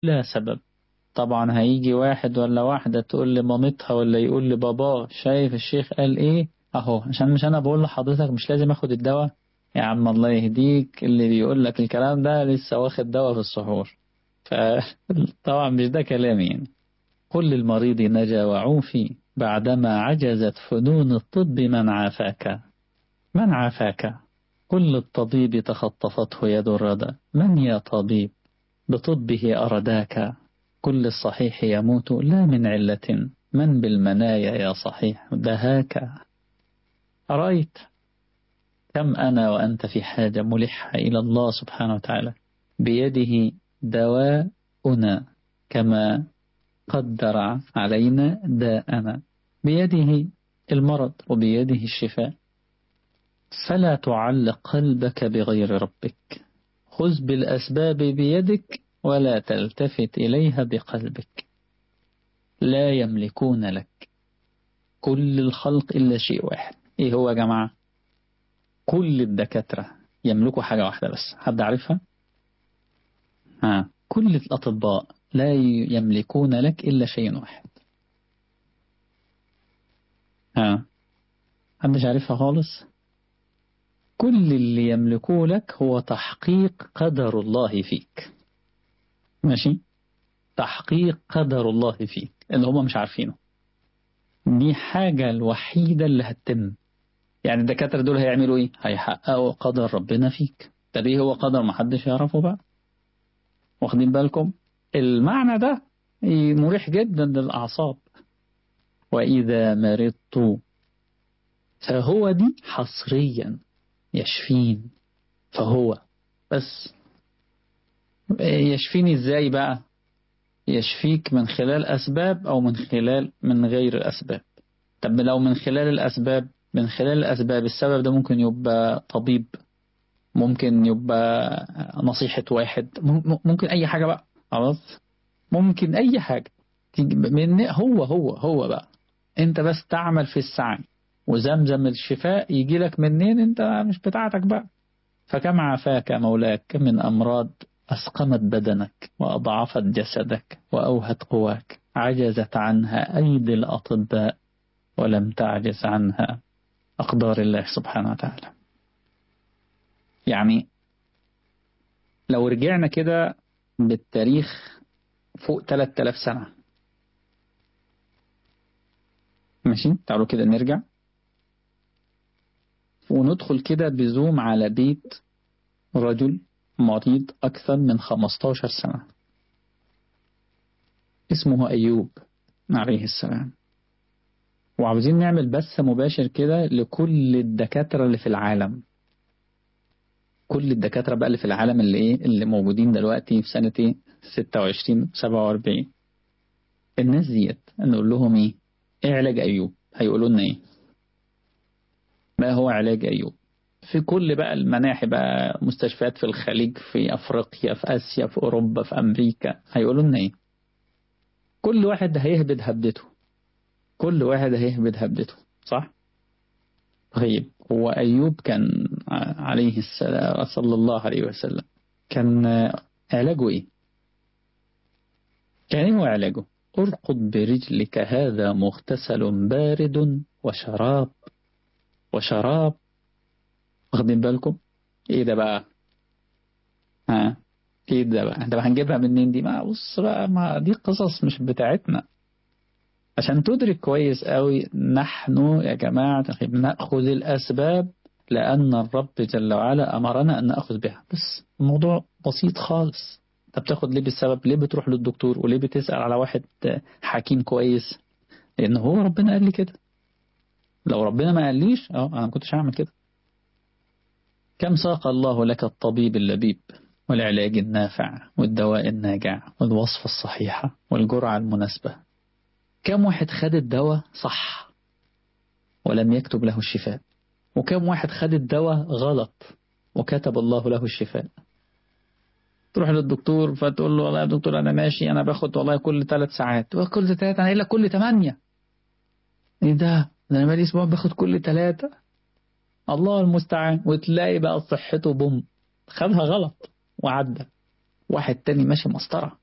لا سبب طبعا هيجي واحد ولا واحدة تقول لمامتها ولا يقول لباباه شايف الشيخ قال ايه اهو عشان مش انا بقول لحضرتك مش لازم اخد الدواء يا عم الله يهديك اللي بيقول لك الكلام ده لسه واخد دواء في السحور فطبعا مش ده كلامي يعني قل للمريض نجا وعوفي بعدما عجزت فنون الطب من عافاك من عافاك كل الطبيب تخطفته يد الردى من يا طبيب بطبه أرداك كل الصحيح يموت لا من علة من بالمنايا يا صحيح دهاك أرأيت كم أنا وأنت في حاجة ملحة إلى الله سبحانه وتعالى بيده دواؤنا كما قدر علينا داءنا بيده المرض وبيده الشفاء فلا تعلق قلبك بغير ربك خذ بالأسباب بيدك ولا تلتفت إليها بقلبك لا يملكون لك كل الخلق إلا شيء واحد إيه هو يا جماعة كل الدكاترة يملكوا حاجة واحدة بس حد عارفها ها كل الأطباء لا يملكون لك إلا شيء واحد ها محدش عارفها خالص كل اللي يملكوه لك هو تحقيق قدر الله فيك ماشي تحقيق قدر الله فيك اللي هم مش عارفينه دي حاجة الوحيدة اللي هتتم يعني الدكاترة دول هيعملوا ايه هيحققوا قدر ربنا فيك طب ايه هو قدر محدش يعرفه بقى واخدين بالكم المعنى ده مريح جدا للأعصاب وإذا مرضت فهو دي حصريا يشفين فهو بس يشفيني ازاي بقى يشفيك من خلال أسباب أو من خلال من غير الأسباب طب لو من خلال الأسباب من خلال الأسباب السبب ده ممكن يبقى طبيب ممكن يبقى نصيحة واحد ممكن أي حاجة بقى خلاص ممكن أي حاجة من هو هو هو بقى أنت بس تعمل في السعي وزمزم الشفاء يجي لك منين أنت مش بتاعتك بقى فكم عافاك مولاك من أمراض أسقمت بدنك وأضعفت جسدك وأوهت قواك عجزت عنها أيدي الأطباء ولم تعجز عنها أقدار الله سبحانه وتعالى يعني لو رجعنا كده بالتاريخ فوق 3000 سنة ماشي تعالوا كده نرجع وندخل كده بزوم على بيت رجل مريض أكثر من 15 سنة اسمه أيوب عليه السلام وعاوزين نعمل بث مباشر كده لكل الدكاترة اللي في العالم كل الدكاترة بقى اللي في العالم اللي ايه اللي موجودين دلوقتي في سنة ايه 26 47 الناس ديت نقول لهم ايه ايه علاج ايوب هيقولوا لنا ايه ما هو علاج ايوب في كل بقى المناحي بقى مستشفيات في الخليج في افريقيا في اسيا في اوروبا في امريكا هيقولوا لنا ايه كل واحد هيهبد هبدته كل واحد هيهبد هبدته صح طيب هو أيوب كان عليه السلام صلى الله عليه وسلم كان علاجه إيه كان إيه هو علاجه ارقد برجلك هذا مغتسل بارد وشراب وشراب واخدين بالكم ايه ده بقى ها ايه ده بقى ده هنجيبها منين دي ما بص بقى ما دي قصص مش بتاعتنا عشان تدرك كويس قوي نحن يا جماعة نأخذ الأسباب لأن الرب جل وعلا أمرنا أن نأخذ بها بس الموضوع بسيط خالص أنت بتاخد ليه بالسبب ليه بتروح للدكتور وليه بتسأل على واحد حكيم كويس لأن هو ربنا قال لي كده لو ربنا ما قاليش اه أنا ما كنتش هعمل كده كم ساق الله لك الطبيب اللبيب والعلاج النافع والدواء الناجع والوصفة الصحيحة والجرعة المناسبة كم واحد خد الدواء صح ولم يكتب له الشفاء وكم واحد خد الدواء غلط وكتب الله له الشفاء تروح للدكتور فتقول له والله يا دكتور أنا ماشي أنا باخد والله كل ثلاث ساعات كل ثلاثة أنا إلا كل ثمانية إيه ده ده أنا بقالي أسبوع باخد كل ثلاثة الله المستعان وتلاقي بقى صحته بوم خدها غلط وعدى واحد تاني ماشي مسطرة